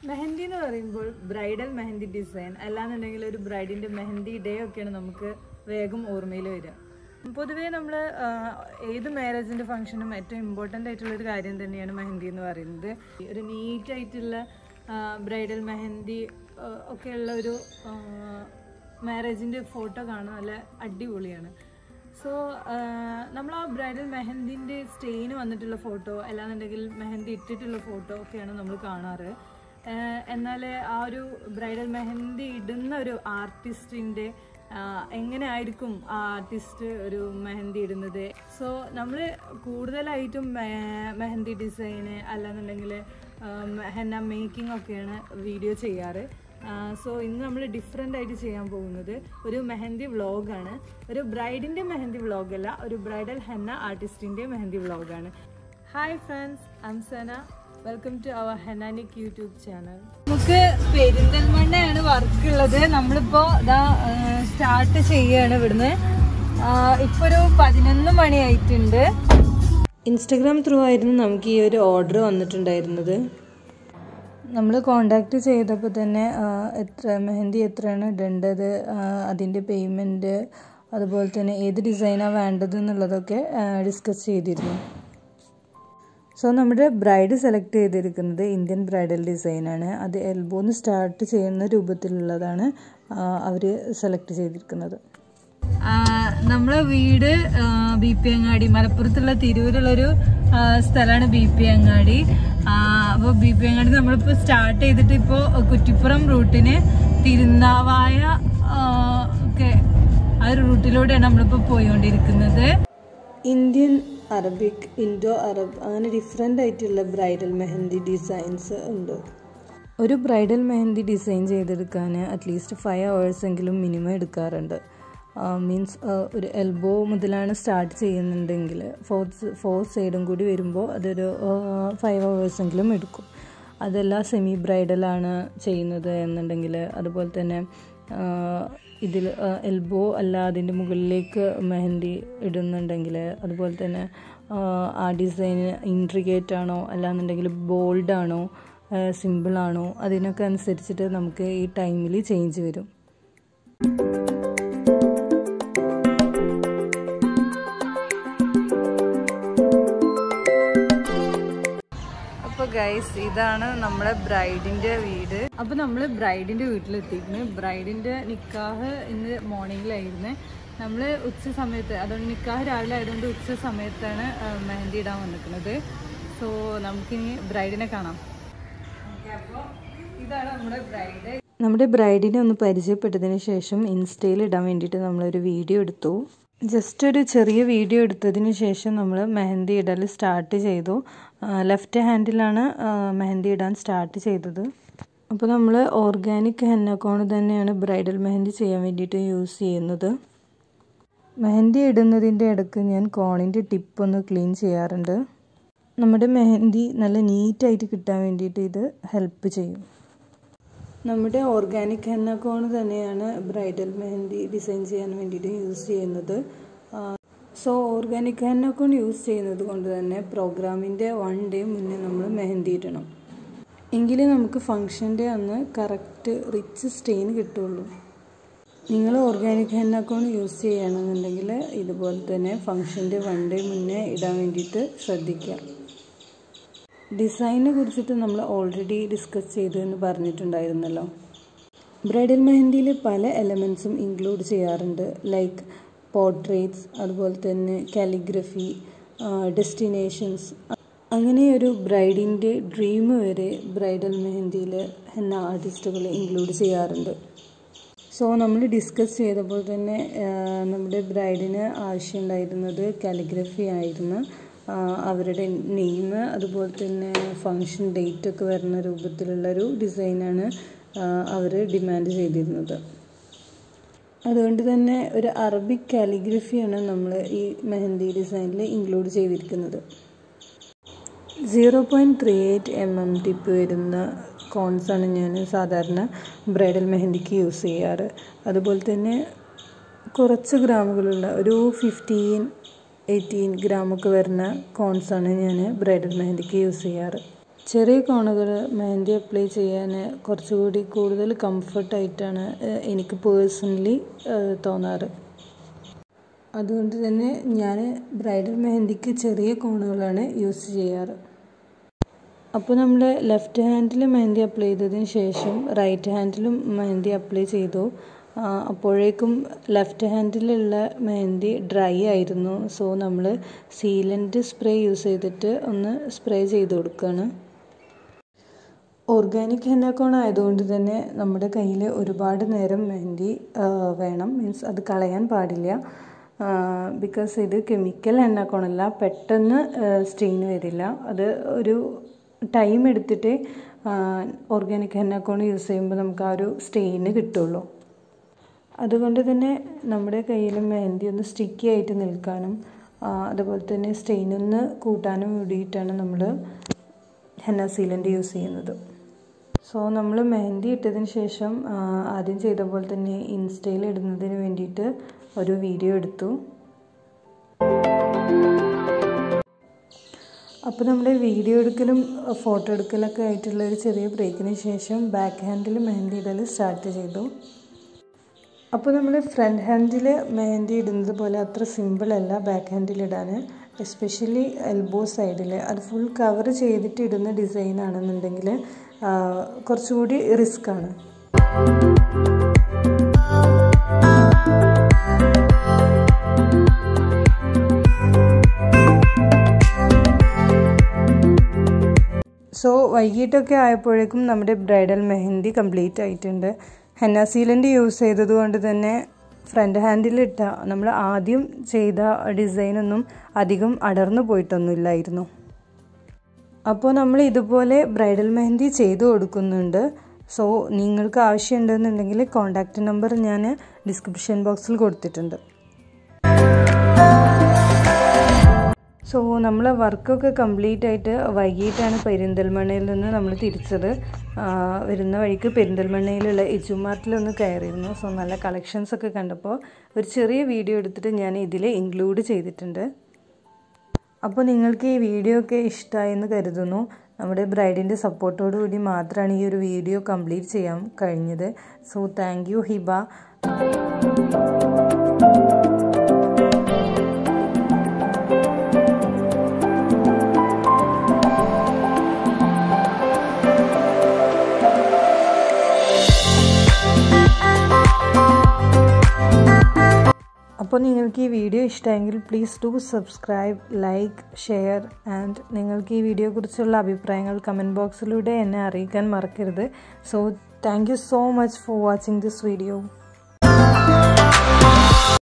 മെഹന്തി എന്ന് പറയുമ്പോൾ bridal mehndi design അല്ലാന്നുണ്ടെങ്കിൽ ഒരു ബ്രൈഡിന്റെ മെഹന്തി ഡേ ഒക്കെയാണ് നമുക്ക് വേഗം ഓർമ്മയിൽ വരിക പൊതുവേ നമ്മൾ ഏത് മാരേജിന്റെ ഫംഗ്ഷനും ഏറ്റവും ഇമ്പോർട്ടൻ്റ് ആയിട്ടുള്ള ഒരു കാര്യം തന്നെയാണ് മെഹന്തി എന്ന് പറയുന്നത് ഒരു നീറ്റ് ആയിട്ടുള്ള ബ്രൈഡൽ മെഹന്തി ആ, ഒക്കെയുള്ള ഒരു മാരേജിന്റെ ഫോട്ടോ കാണാൻ നല്ല അടിപൊളിയാണ് സോ നമ്മൾ ആ ബ്രൈഡൽ മെഹന്തിൻ്റെ സ്റ്റെയിന് വന്നിട്ടുള്ള ഫോട്ടോ അല്ലാന്നുണ്ടെങ്കിൽ മെഹന്തി ഇട്ടിട്ടുള്ള ഫോട്ടോ ഒക്കെയാണ് നമ്മൾ കാണാറ് ആഹ് എന്നാൽ ആ ഒരു ബ്രൈഡൽ മെഹന്തി ഇടുന്ന ഒരു ആർട്ടിസ്റ്റിൻ്റെ എങ്ങനെ ആയിരിക്കും ആ ആർട്ടിസ്റ്റ് ഒരു മെഹന്തി ഇടുന്നത് സോ നമ്മൾ കൂടുതലായിട്ടും മെ- മെഹന്തി ഡിസൈന് അല്ലാന്നുണ്ടെങ്കിൽ ഹെന്ന മേക്കിംഗ് ഒക്കെയാണ് വീഡിയോ ചെയ്യാറ് സോ ഇന്ന് നമ്മൾ ഡിഫറെൻ്റ് ആയിട്ട് ചെയ്യാൻ പോകുന്നത് ഒരു മെഹന്തി വ്ളോഗാണ് ഒരു ബ്രൈഡിൻ്റെ മെഹന്തി വ്ളോഗല്ല ഒരു ബ്രൈഡൽ ഹെന്ന ആർട്ടിസ്റ്റിൻ്റെ മെഹന്തി വ്ളോഗാണ് hi friends Amsana welcome to our ഹെനാനിക് യൂട്യൂബ് ചാനൽ നമുക്ക് പെരിന്തൽമണ്ണയാണ് വർക്ക് ഉള്ളത് നമ്മളിപ്പോൾ ഇതാ സ്റ്റാർട്ട് ചെയ്യാണ് ഇവിടുന്ന് ഇപ്പോൾ ഒരു പതിനൊന്ന് മണിയായിട്ടുണ്ട് ഇൻസ്റ്റഗ്രാം ത്രൂ ആയിരുന്നു നമുക്ക് ഈ ഒരു ഓർഡർ വന്നിട്ടുണ്ടായിരുന്നത് നമ്മൾ കോണ്ടാക്ട് ചെയ്തപ്പോൾ തന്നെ ആ, എത്ര മെഹന്തി എത്രയാണ് ഇടേണ്ടത് ആ, അതിൻ്റെ പേയ്മെൻറ്റ് അതുപോലെ തന്നെ ഏത് ഡിസൈനാണ് വേണ്ടത് എന്നുള്ളതൊക്കെ ഡിസ്കസ് ചെയ്തിരുന്നു സോ നമ്മുടെ ബ്രൈഡ് സെലക്ട് ചെയ്തിരിക്കുന്നത് ഇന്ത്യൻ ബ്രൈഡൽ ഡിസൈനാണ് അത് എൽബോന്ന് സ്റ്റാർട്ട് ചെയ്യുന്ന രൂപത്തിലുള്ളതാണ് അവർ സെലക്ട് ചെയ്തിരിക്കുന്നത് നമ്മളെ വീട് ബി പി അങ്ങാടി മലപ്പുറത്തുള്ള തിരൂരുള്ളൊരു സ്ഥലമാണ് ബി പി അങ്ങാടി അപ്പോൾ ബി പി അങ്ങാടി നമ്മളിപ്പോൾ സ്റ്റാർട്ട് ചെയ്തിട്ട് ഇപ്പോൾ കുറ്റിപ്പുറം റൂട്ടിന് തിരുനാവായ ആ, ഒക്കെ ആ ഒരു റൂട്ടിലൂടെയാണ് നമ്മളിപ്പോൾ പോയിക്കൊണ്ടിരിക്കുന്നത് ഇന്ത്യൻ അറബിക് ഇൻഡോ അറബ് അങ്ങനെ ഡിഫറെൻ്റ് ആയിട്ടുള്ള ബ്രൈഡൽ മെഹന്തി ഡിസൈൻസ് ഉണ്ട് ഒരു ബ്രൈഡൽ മെഹന്തി ഡിസൈൻ ചെയ്തെടുക്കാൻ അറ്റ്ലീസ്റ്റ് ഫൈവ് അവേഴ്സ് എങ്കിലും മിനിമം എടുക്കാറുണ്ട് മീൻസ് ഒരു എൽബോ മുതലാണ് സ്റ്റാർട്ട് ചെയ്യുന്നുണ്ടെങ്കിൽ ഫോർത്ത് ഫോർ സൈഡും കൂടി വരുമ്പോൾ അതൊരു ഫൈവ് അവേഴ്സ് എങ്കിലും എടുക്കും അതല്ല സെമി ബ്രൈഡലാണ് ചെയ്യുന്നത് എന്നുണ്ടെങ്കിൽ അതുപോലെ തന്നെ ഇതിൽ എൽബോ അല്ല അതിൻ്റെ മുകളിലേക്ക് മെഹന്തി ഇടുന്നുണ്ടെങ്കിൽ അതുപോലെ തന്നെ ആ, ആ ഡിസൈൻ ഇൻട്രിഗേറ്റ് ആണോ അല്ലാന്നുണ്ടെങ്കിൽ ബോൾഡ് ആണോ സിമ്പിൾ ആണോ അതിനൊക്കെ അനുസരിച്ചിട്ട് നമുക്ക് ഈ ടൈമിൽ ചേഞ്ച് വരും അപ്പോൾ ഗൈസ് ഇതാണ് നമ്മുടെ ബ്രൈഡിന്റെ വീട് അപ്പോൾ നമ്മൾ ബ്രൈഡിന്റെ വീട്ടിലെത്തിയിരുന്നു ബ്രൈഡിന്റെ നിക്കാഹ് ഇന്ന് മോർണിംഗിലായിരുന്നു നമ്മൾ ഉച്ച സമയത്ത് അതുകൊണ്ട് നിക്കാഹ് രാവിലെ ആയതുകൊണ്ട് ഉച്ച സമയത്താണ് ആ, മെഹന്തി ഇടാൻ വന്നിരിക്കുന്നത് സോ നമുക്കിനി ബ്രൈഡിനെ കാണാം അപ്പോൾ ഇതാണ് നമ്മുടെ ബ്രൈഡ് നമ്മുടെ ബ്രൈഡിനെ ഒന്ന് പരിചയപ്പെട്ടതിന് ശേഷം ഇൻസ്റ്റയിൽ ഇടാൻ വേണ്ടിയിട്ട് നമ്മളൊരു വീഡിയോ എടുത്തു ജസ്റ്റ് ഒരു ചെറിയ വീഡിയോ എടുത്തതിന് ശേഷം നമ്മൾ മെഹന്തി ഇടൽ സ്റ്റാർട്ട് ചെയ്തു ലെഫ്റ്റ് ഹാൻഡിലാണ് മെഹന്തി ഇടാൻ സ്റ്റാർട്ട് ചെയ്തത് അപ്പോൾ നമ്മൾ ഓർഗാനിക് ഹെന്നക്കോൺ തന്നെയാണ് ബ്രൈഡൽ മെഹന്തി ചെയ്യാൻ വേണ്ടിയിട്ട് യൂസ് ചെയ്യുന്നത് മെഹന്തി ഇടുന്നതിൻ്റെ ഇടയ്ക്ക് ഞാൻ കോണിൻ്റെ ടിപ്പ് ഒന്ന് ക്ലീൻ ചെയ്യാറുണ്ട് നമ്മുടെ മെഹന്തി നല്ല നീറ്റായിട്ട് കിട്ടാൻ വേണ്ടിയിട്ട് ഇത് ഹെൽപ്പ് ചെയ്യും നമ്മുടെ ഓർഗാനിക് ഹെന്നക്കോൺ തന്നെയാണ് ബ്രൈഡൽ മെഹന്തി ഡിസൈൻ ചെയ്യാൻ വേണ്ടിയിട്ട് യൂസ് ചെയ്യുന്നത് സോ ഓർഗാനിക് ഹെന്നക്കോൺ യൂസ് ചെയ്യുന്നത് കൊണ്ട് തന്നെ പ്രോഗ്രാമിൻ്റെ വൺ ഡേ മുന്നേ നമ്മൾ മെഹന്തി ഇടണം എങ്കിലേ നമുക്ക് ഫങ്ഷൻ്റെ അന്ന് കറക്റ്റ് റിച്ച് സ്റ്റെയിൻ കിട്ടുള്ളൂ നിങ്ങൾ ഓർഗാനിക് ഹെന്നക്കോൺ യൂസ് ചെയ്യുകയാണെന്നുണ്ടെങ്കിൽ ഇതുപോലെ തന്നെ ഫങ്ഷൻ്റെ വൺ ഡേ മുന്നേ ഇടാൻ വേണ്ടിയിട്ട് ശ്രദ്ധിക്കുക ഡിസൈനെ കുറിച്ചിട്ട് നമ്മൾ ഓൾറെഡി ഡിസ്കസ് ചെയ്തു എന്ന് പറഞ്ഞിട്ടുണ്ടായിരുന്നല്ലോ ബ്രൈഡൽ മെഹന്തിയിൽ പല എലമെൻസും ഇൻക്ലൂഡ് ചെയ്യാറുണ്ട് ലൈക്ക് പോർട്രേറ്റ്സ് അതുപോലെ തന്നെ കാലിഗ്രഫി ഡെസ്റ്റിനേഷൻസ് അങ്ങനെ ഒരു ബ്രൈഡിൻ്റെ ഡ്രീം വരെ ബ്രൈഡൽ മെഹന്തിയിൽ എന്ന ആർട്ടിസ്റ്റുകൾ ഇൻക്ലൂഡ് ചെയ്യാറുണ്ട് സോ നമ്മൾ ഡിസ്കസ് ചെയ്തപ്പോൾ തന്നെ ആ, നമ്മുടെ ബ്രൈഡിന് ആവശ്യമുണ്ടായിരുന്നത് കാലിഗ്രഫി ആയിരുന്നു ആ, അവരുടെ നെയിം അതുപോലെ തന്നെ ഫങ്ഷൻ ഡേറ്റ് ഒക്കെ വരുന്ന രൂപത്തിലുള്ളൊരു ഡിസൈനാണ് അവർ ഡിമാൻഡ് ചെയ്തിരുന്നത് അതുകൊണ്ട് തന്നെ ഒരു അറബിക് കാലിഗ്രഫിയാണ് നമ്മൾ ഈ മെഹന്തി ഡിസൈനിൽ ഇൻക്ലൂഡ് ചെയ്തിരിക്കുന്നത് zero point three eight M M tip വരുന്ന കോൺസാണ് ഞാൻ സാധാരണ ബ്രൈഡൽ മെഹന്തിക്ക് യൂസ് ചെയ്യാറ് അതുപോലെ തന്നെ കുറച്ച് ഗ്രാമുകളുള്ള ഒരു ഫിഫ്റ്റീൻ എയ്റ്റീൻ ഗ്രാമൊക്കെ വരുന്ന കോൺസാണ് ഞാൻ ബ്രൈഡൽ മെഹന്തിക്ക് യൂസ് ചെയ്യാറ് ചെറിയ കോണുകൾ മെഹന്തി അപ്ലൈ ചെയ്യാൻ കുറച്ചുകൂടി കൂടുതൽ കംഫർട്ടായിട്ടാണ് എനിക്ക് പേഴ്സണലി തോന്നാറ് അതുകൊണ്ട് തന്നെ ഞാൻ ബ്രൈഡൽ മെഹന്തിക്ക് ചെറിയ കോണുകളാണ് യൂസ് ചെയ്യാറ് അപ്പോൾ നമ്മൾ ലെഫ്റ്റ് ഹാൻഡിൽ മെഹന്തി അപ്ലൈ ചെയ്തതിന് ശേഷം റൈറ്റ് ഹാൻഡിലും മെഹന്തി അപ്ലൈ ചെയ്തു അപ്പോഴേക്കും ലെഫ്റ്റ് ഹാൻഡിലുള്ള മെഹന്തി ഡ്രൈ ആയിരുന്നു സോ നമ്മൾ സീലൻറ്റ് സ്പ്രേ യൂസ് ചെയ്തിട്ട് ഒന്ന് സ്പ്രേ ചെയ്ത് കൊടുക്കുകയാണ് ഓർഗാനിക് ഹെന്നക്കോൺ ആയതുകൊണ്ട് തന്നെ നമ്മുടെ കയ്യിൽ ഒരുപാട് നേരം മെഹന്തി വേണം മീൻസ് അത് കളയാൻ പാടില്ല ബിക്കോസ് ഇത് കെമിക്കൽ എണ്ണക്കോണല്ല പെട്ടെന്ന് സ്റ്റെയിൻ വരില്ല അത് ഒരു ടൈം എടുത്തിട്ട് ഓർഗാനിക് ഹെന്നക്കോൺ യൂസ് ചെയ്യുമ്പോൾ നമുക്ക് ആ ഒരു സ്റ്റെയിന് കിട്ടുള്ളൂ അതുകൊണ്ട് തന്നെ നമ്മുടെ കയ്യിൽ മെഹന്തി ഒന്ന് സ്റ്റിക്കി ആയിട്ട് നിൽക്കാനും അതുപോലെ തന്നെ സ്റ്റെയിൻ ഒന്ന് കൂട്ടാനും വേണ്ടിയിട്ടാണ് നമ്മൾ ഹെന്ന സീലൻ്റ് യൂസ് ചെയ്യുന്നത് സോ നമ്മൾ മെഹന്തി ഇട്ടതിന് ശേഷം ആദ്യം ചെയ്ത പോലെ തന്നെ ഇൻസ്റ്റയിൽ ഇടുന്നതിന് വേണ്ടിയിട്ട് ഒരു വീഡിയോ എടുത്തു അപ്പോൾ നമ്മുടെ വീഡിയോ എടുക്കലും ഫോട്ടോ എടുക്കലൊക്കെ ആയിട്ടുള്ള ഒരു ചെറിയ ബ്രേക്കിന് ശേഷം ബാക്ക് ഹാൻഡിൽ മെഹന്തി ഇടൽ സ്റ്റാർട്ട് ചെയ്തു അപ്പോൾ നമ്മൾ ഫ്രണ്ട് ഹാൻഡിൽ മെഹന്തി ഇടുന്നത് പോലെ അത്ര സിമ്പിളല്ല ബാക്ക് ഹാൻഡിൽ ഇടാൻ എസ്പെഷ്യലി എൽബോ സൈഡിൽ അത് ഫുൾ കവർ ചെയ്തിട്ട് ഇടുന്ന ഡിസൈൻ ആണെന്നുണ്ടെങ്കിൽ കുറച്ചുകൂടി റിസ്ക് ആണ് സോ വൈകിട്ടൊക്കെ ആയപ്പോഴേക്കും നമ്മുടെ ബ്രൈഡൽ മെഹന്തി കംപ്ലീറ്റ് ആയിട്ടുണ്ട് ഹെന്ന സീലൻ്റ് യൂസ് ചെയ്തതുകൊണ്ട് തന്നെ ഫ്രണ്ട് ഹാൻഡിലിട്ട നമ്മൾ ആദ്യം ചെയ്ത ഡിസൈനൊന്നും അധികം അടർന്നു പോയിട്ടൊന്നുമില്ലായിരുന്നു അപ്പോൾ നമ്മൾ ഇതുപോലെ ബ്രൈഡൽ മെഹന്തി ചെയ്തു കൊടുക്കുന്നുണ്ട് സോ നിങ്ങൾക്ക് ആവശ്യമുണ്ടെന്നുണ്ടെങ്കിൽ കോൺടാക്റ്റ് നമ്പർ ഞാൻ ഡിസ്ക്രിപ്ഷൻ ബോക്സിൽ കൊടുത്തിട്ടുണ്ട് സോ നമ്മൾ വർക്കൊക്കെ കംപ്ലീറ്റ് ആയിട്ട് വൈകിട്ടാണ് പെരിന്തൽമണ്ണയിൽ നിന്ന് നമ്മൾ തിരിച്ചത് വരുന്ന വഴിക്ക് പെരിന്തൽമണ്ണയിലുള്ള ഇജുമാർട്ടിലൊന്ന് കയറിയിരുന്നു സോ നല്ല കളക്ഷൻസ് ഒക്കെ കണ്ടപ്പോൾ ഒരു ചെറിയ വീഡിയോ എടുത്തിട്ട് ഞാൻ ഇതിൽ ഇൻക്ലൂഡ് ചെയ്തിട്ടുണ്ട് അപ്പോൾ നിങ്ങൾക്ക് ഈ വീഡിയോ ഒക്കെ ഇഷ്ടമായെന്ന് കരുതുന്നു നമ്മുടെ ബ്രൈഡിൻ്റെ സപ്പോർട്ടോടു കൂടി മാത്രമാണ് ഈ ഒരു വീഡിയോ കംപ്ലീറ്റ് ചെയ്യാൻ കഴിഞ്ഞത് സോ താങ്ക് യു ഹിബ അപ്പോൾ നിങ്ങൾക്ക് ഈ വീഡിയോ ഇഷ്ടമെങ്കിൽ please do subscribe like share and നിങ്ങൾക്ക് ഈ വീഡിയോയെക്കുറിച്ചുള്ള അഭിപ്രായങ്ങൾ കമൻറ്റ് ബോക്സിലൂടെ എന്നെ അറിയിക്കാൻ മറക്കരുത് so thank you so much for watching this video